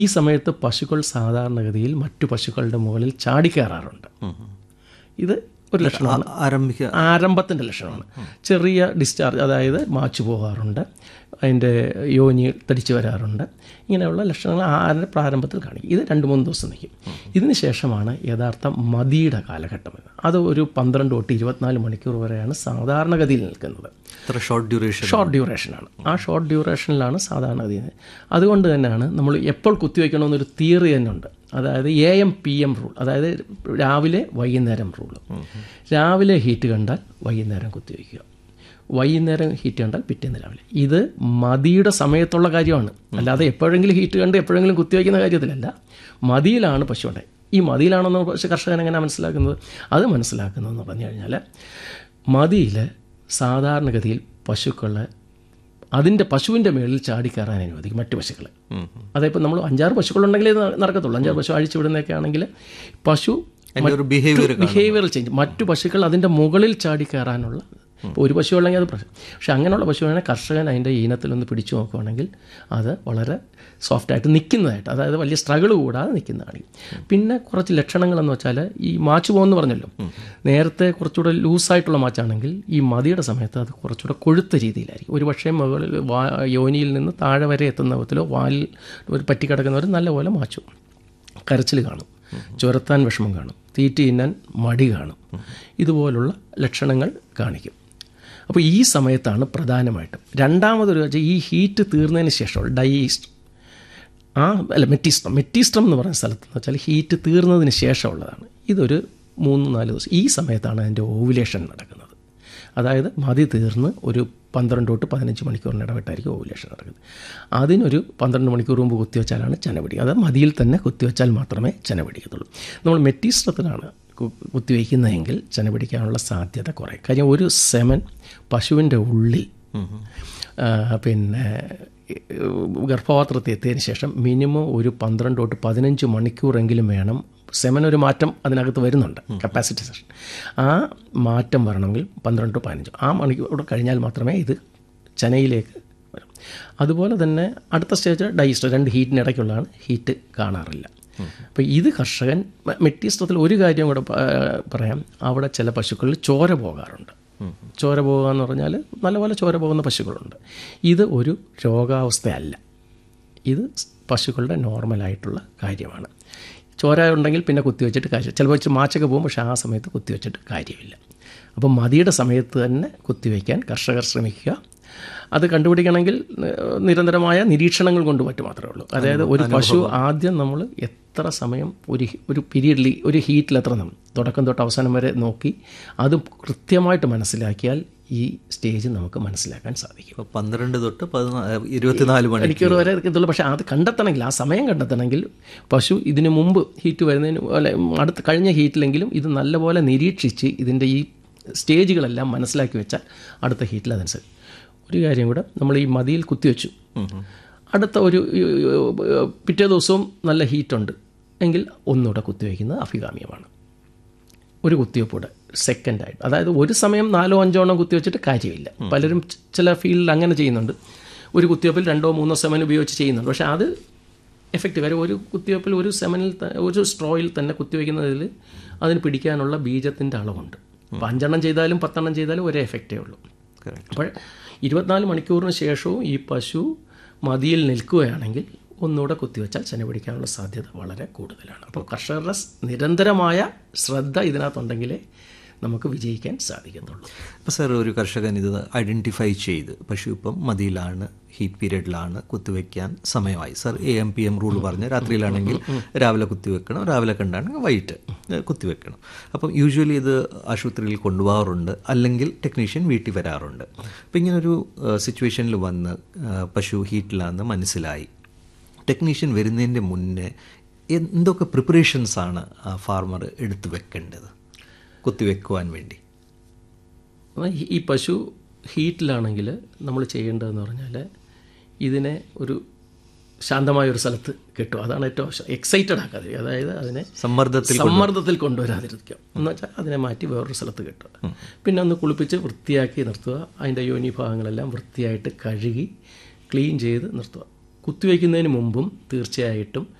ഈ സമയത്ത് പശുക്കൾ സാധാരണഗതിയിൽ മറ്റു പശുക്കളുടെ മുകളിൽ ചാടിക്കയറാറുണ്ട് ഇത് ഒരു ലക്ഷണമാണ് ആരംഭിക്കുക ആരംഭത്തിൻ്റെ ലക്ഷണമാണ് ചെറിയ ഡിസ്ചാർജ് അതായത് മാച്ചു പോകാറുണ്ട് അതിൻ്റെ യോനി തടിച്ചു വരാറുണ്ട് ഇങ്ങനെയുള്ള ലക്ഷണങ്ങൾ ആരുടെ പ്രാരംഭത്തിൽ കാണിക്കും ഇത് രണ്ട് മൂന്ന് ദിവസം നിൽക്കും ഇതിന് ശേഷമാണ് യഥാർത്ഥ മതിയുടെ കാലഘട്ടം എന്ന്. അത് ഒരു പന്ത്രണ്ട് തൊട്ട് ഇരുപത്തിനാല് മണിക്കൂർ വരെയാണ് സാധാരണഗതിയിൽ നിൽക്കുന്നത് ഇത്ര ഷോർട്ട് ഡ്യൂറേഷൻ ഷോർട്ട് ഡ്യൂറേഷനാണ് ആ ഷോർട്ട് ഡ്യൂറേഷനിലാണ് സാധാരണ ഗതിയിൽ അതുകൊണ്ട് തന്നെയാണ് നമ്മൾ എപ്പോൾ കുത്തിവെക്കണമെന്നൊരു തിയറി തന്നെ ഉണ്ട് അതായത് A M P M rule അതായത് രാവിലെ വൈകുന്നേരം റൂൾ രാവിലെ ഹീറ്റ് കണ്ടാൽ വൈകുന്നേരം കുത്തിവെക്കുക വൈകുന്നേരം ഹീറ്റ് കണ്ടാൽ പിറ്റേന്ന് രാവിലെ ഇത് മതിയുടെ സമയത്തുള്ള കാര്യമാണ് അല്ലാതെ എപ്പോഴെങ്കിലും ഹീറ്റ് കണ്ട് എപ്പോഴെങ്കിലും കുത്തിവെക്കുന്ന കാര്യത്തിലല്ല മതിയിലാണ് പശുവിടെ ഈ മതിയിലാണെന്ന് പശു കർഷകൻ എങ്ങനെ മനസ്സിലാക്കുന്നത് അത് മനസ്സിലാക്കുന്നതെന്ന് പറഞ്ഞു കഴിഞ്ഞാൽ മതിയിൽ സാധാരണഗതിയിൽ പശുക്കളെ അതിൻ്റെ പശുവിൻ്റെ മേളിൽ ചാടിക്കയറാൻ അനുവദിക്കും മറ്റു പശുക്കളെ അതായത് നമ്മൾ അഞ്ചാറ് പശുക്കളുണ്ടെങ്കിലേ ഇത് നടക്കത്തുള്ളൂ അഞ്ചാറ് പശു അഴിച്ചു വിടുന്നതൊക്കെ ആണെങ്കിൽ പശു എൻ്റെ ഒരു ബിഹേവിയർ ബിഹേവിയറൽ ചേഞ്ച് മറ്റു പശുക്കൾ അതിൻ്റെ മുകളിൽ ചാടി കയറാനുള്ള ഇപ്പോൾ ഒരു പശു ഉള്ളെങ്കിൽ അത് പ്രശ്നം പക്ഷെ അങ്ങനെയുള്ള പശുവാണെങ്കിൽ കർഷകൻ അതിൻ്റെ ഈനത്തിലൊന്ന് പിടിച്ചു നോക്കുകയാണെങ്കിൽ അത് വളരെ സോഫ്റ്റായിട്ട് നിൽക്കുന്നതായിട്ട് അതായത് വലിയ സ്ട്രഗിൾ കൂടാതെ നിൽക്കുന്നതാണ് പിന്നെ കുറച്ച് ലക്ഷണങ്ങളെന്ന് വെച്ചാൽ ഈ മാച്ച് പോകുമെന്ന് പറഞ്ഞല്ലോ നേരത്തെ കുറച്ചുകൂടെ ലൂസായിട്ടുള്ള മാച്ചാണെങ്കിൽ ഈ മതിയുടെ സമയത്ത് അത് കുറച്ചുകൂടെ കൊഴുത്ത രീതിയിലായിരിക്കും ഒരു പക്ഷേ മുകളിൽ വാ യോനിയിൽ നിന്ന് താഴെ വരെ എത്തുന്ന വിധത്തിലോ വാലിൽ ഒരു പറ്റിക്കിടക്കുന്നവർ നല്ലപോലെ മാച്ചു കരച്ചിൽ കാണും ചുരത്താൻ വിഷമം കാണും തീറ്റ തിന്നാൻ മടി കാണും ഇതുപോലുള്ള ലക്ഷണങ്ങൾ കാണിക്കും അപ്പോൾ ഈ സമയത്താണ് പ്രധാനമായിട്ടും രണ്ടാമതൊരു വെച്ചാൽ ഈ ഹീറ്റ് തീർന്നതിന് ശേഷമുള്ള ഡൈസ്റ്റ് ആ അല്ല മെറ്റിസ്ട്രം മെറ്റിസ്ട്രം എന്ന് പറയുന്ന സ്ഥലത്ത് എന്ന് വെച്ചാൽ ഹീറ്റ് തീർന്നതിന് ശേഷമുള്ളതാണ് ഇതൊരു മൂന്ന് നാല് ദിവസം ഈ സമയത്താണ് അതിൻ്റെ ഓവുലേഷൻ നടക്കുന്നത് അതായത് മതി തീർന്ന് ഒരു പന്ത്രണ്ട് തൊട്ട് പതിനഞ്ച് മണിക്കൂറിന് ഇടവിട്ടായിരിക്കും ഓവുലേഷൻ നടക്കുന്നത് അതിനൊരു പന്ത്രണ്ട് മണിക്കൂർ മുമ്പ് കുത്തിവെച്ചാലാണ് ചെന പിടിക്കുക അത് മതിയിൽ തന്നെ കുത്തിവെച്ചാൽ മാത്രമേ ചെന പിടിക്കത്തുള്ളൂ നമ്മൾ മെറ്റീസ്ട്രത്തിലാണ് കു- കുത്തിവയ്ക്കുന്നതെങ്കിൽ ചെന പിടിക്കാനുള്ള സാധ്യത കുറയും കാര്യം ഒരു സെമൻ പശുവിൻ്റെ ഉള്ളിൽ ആ, പിന്നെ ഗർഭപാത്രത്തിൽ എത്തിയതിന് ശേഷം മിനിമം ഒരു പന്ത്രണ്ട് തൊട്ട് പതിനഞ്ച് മണിക്കൂറെങ്കിലും വേണം സെമൻ ഒരു മാറ്റം അതിനകത്ത് വരുന്നുണ്ട് കപ്പാസിറ്റി സെഷൻ ആ മാറ്റം വരണമെങ്കിൽ പന്ത്രണ്ട് to പതിനഞ്ച് ആ മണിക്കൂർ കഴിഞ്ഞാൽ മാത്രമേ ഇത് ചനയിലേക്ക് വരും അതുപോലെ തന്നെ അടുത്ത സ്റ്റേജ് ഡൈസ്റ്റർ രണ്ട് ഹീറ്റിനിടയ്ക്കുള്ളതാണ് ഹീറ്റ് കാണാറില്ല അപ്പോൾ ഇത് കർഷകൻ മ- മെറ്റീസ്ത്രത്തിൽ ഒരു കാര്യം കൂടെ പ- പറയാം അവിടെ ചില പശുക്കളിൽ ചോര പോകാറുണ്ട് ചോര പോകുക എന്ന് പറഞ്ഞാൽ നല്ലപോലെ ചോര പോകുന്ന പശുക്കളുണ്ട് ഇത് ഒരു രോഗാവസ്ഥയല്ല ഇത് പശുക്കളുടെ നോർമലായിട്ടുള്ള കാര്യമാണ് ചോര ഉണ്ടെങ്കിൽ പിന്നെ കുത്തിവെച്ചിട്ട് കാര്യം ചിലപ്പോൾ വെച്ച് മാച്ചൊക്കെ പോകും പക്ഷേ ആ സമയത്ത് കുത്തിവെച്ചിട്ട് കാര്യമില്ല അപ്പം മതിയുടെ സമയത്ത് തന്നെ കുത്തിവെക്കാൻ കർഷകർ ശ്രമിക്കുക അത് കണ്ടുപിടിക്കണമെങ്കിൽ ഏഹ്, നിരന്തരമായ നിരീക്ഷണങ്ങൾ കൊണ്ട് പറ്റും മാത്രമേ ഉള്ളൂ അതായത് ഒരു പശു ആദ്യം നമ്മൾ എത്ര സമയം ഒരു ഹി- ഒരു പീരീഡിൽ ഒരു ഹീറ്റിൽ എത്ര നമ്മൾ തുടക്കം തൊട്ട് അവസാനം വരെ നോക്കി അത് കൃത്യമായിട്ട് മനസ്സിലാക്കിയാൽ ഈ സ്റ്റേജ് നമുക്ക് മനസ്സിലാക്കാൻ സാധിക്കും ഇപ്പൊ പന്ത്രണ്ട് തൊട്ട് പതിനാ ഇരുപത്തിനാല് മണി മണിക്കൂർ വരെ ഇതുള്ളൂ പക്ഷേ അത് കണ്ടെത്തണമെങ്കിൽ ആ സമയം കണ്ടെത്തണമെങ്കിൽ പശു ഇതിനു മുമ്പ് ഹീറ്റ് വരുന്നതിന് അല്ലെ അടുത്ത കഴിഞ്ഞ ഹീറ്റിലെങ്കിലും ഇത് നല്ലപോലെ നിരീക്ഷിച്ച് ഇതിൻ്റെ ഈ സ്റ്റേജുകളെല്ലാം മനസ്സിലാക്കി വെച്ചാൽ അടുത്ത ഹീറ്റിൽ അതനുസരിച്ച് ഒരു കാര്യം കൂടെ നമ്മൾ ഈ മതിയിൽ കുത്തിവെച്ചു അടുത്ത ഒരു ഏഹ്, പിറ്റേ ദിവസവും നല്ല ഹീറ്റുണ്ട് എങ്കിൽ ഒന്നുകൂടെ കുത്തിവെക്കുന്നത് അഭികാമ്യമാണ് ഒരു കുത്തിവെപ്പൂടെ സെക്കൻഡായിട്ട് അതായത് ഒരു സമയം നാലോ അഞ്ചോ എണ്ണം കുത്തിവെച്ചിട്ട് കാര്യമില്ല പലരും ച- ചില ഫീൽഡിൽ അങ്ങനെ ചെയ്യുന്നുണ്ട് ഒരു കുത്തിവെപ്പിൽ രണ്ടോ മൂന്നോ സെമൻ ഉപയോഗിച്ച് ചെയ്യുന്നുണ്ട് പക്ഷേ അത് എഫക്റ്റീവ് കാര്യം ഒരു കുത്തിവെപ്പിൽ ഒരു സെമനിൽ ത- ഒരു സ്ട്രോയിൽ തന്നെ കുത്തിവെക്കുന്നതിൽ അതിന് പിടിക്കാനുള്ള ബീജത്തിൻ്റെ അളവുണ്ട് അപ്പോൾ അഞ്ചെണ്ണം ചെയ്താലും പത്തെണ്ണം ചെയ്താലും ഒരേ എഫക്റ്റേ ഉള്ളൂ Correct. അപ്പോൾ ഇരുപത്തിനാല് മണിക്കൂറിന് ശേഷവും ഈ പശു മതിയിൽ നിൽക്കുകയാണെങ്കിൽ ഒന്നുകൂടെ കുത്തിവെച്ചാൽ ചെന പിടിക്കാനുള്ള സാധ്യത വളരെ കൂടുതലാണ് അപ്പോൾ കർഷകരുടെ സ് നിരന്തരമായ ശ്രദ്ധ ഇതിനകത്തുണ്ടെങ്കിലേ നമുക്ക് വിജയിക്കാൻ സാധിക്കത്തുള്ളൂ അപ്പോൾ സാർ ഒരു കർഷകൻ ഇത് ഐഡൻറ്റിഫൈ ചെയ്ത് പശു ഇപ്പം മതിയിലാണ് ഹീറ്റ് പീരീഡിലാണ് കുത്തിവെക്കാൻ സമയമായി sir A M P M rule പറഞ്ഞ് രാത്രിയിലാണെങ്കിൽ രാവിലെ കുത്തിവെക്കണം രാവിലെ കണ്ടാണെങ്കിൽ വൈകിട്ട് ഏഹ്, കുത്തിവെക്കണം അപ്പം യൂഷ്വലി ഇത് ആശുപത്രിയിൽ കൊണ്ടുപോകാറുണ്ട് അല്ലെങ്കിൽ ടെക്നീഷ്യൻ വീട്ടിൽ വരാറുണ്ട് അപ്പം ഇങ്ങനൊരു സിറ്റുവേഷനിൽ വന്ന് ഏഹ്, പശു ഹീറ്റിലാണെന്ന് മനസ്സിലായി ടെക്നീഷ്യൻ വരുന്നതിൻ്റെ മുന്നേ എന്തൊക്കെ പ്രിപ്പറേഷൻസ് ആണ് ഫാർമർ എടുത്തു വെക്കേണ്ടത് കുത്തിവെക്കുവാൻ വേണ്ടി അപ്പോൾ ഈ- ഈ പശു ഹീറ്റിലാണെങ്കിൽ നമ്മൾ ചെയ്യേണ്ടതെന്ന് പറഞ്ഞാൽ ഇതിനെ ഒരു ശാന്തമായ ഒരു സ്ഥലത്ത് കിട്ടും അതാണ് ഏറ്റവും എക്സൈറ്റഡ് ആക്കാതെ അതായത് അതിനെ സമ്മർദ്ദത്തിൽ സമ്മർദ്ദത്തിൽ കൊണ്ടുവരാതിരിക്കുക എന്ന് വെച്ചാൽ അതിനെ മാറ്റി വേറൊരു സ്ഥലത്ത് കിട്ടുക പിന്നെ ഒന്ന് കുളിപ്പിച്ച് വൃത്തിയാക്കി നിർത്തുക അതിൻ്റെ യോനി ഭാഗങ്ങളെല്ലാം വൃത്തിയായിട്ട് കഴുകി ക്ലീൻ ചെയ്ത് നിർത്തുക കുത്തിവയ്ക്കുന്നതിന് മുമ്പും തീർച്ചയായിട്ടും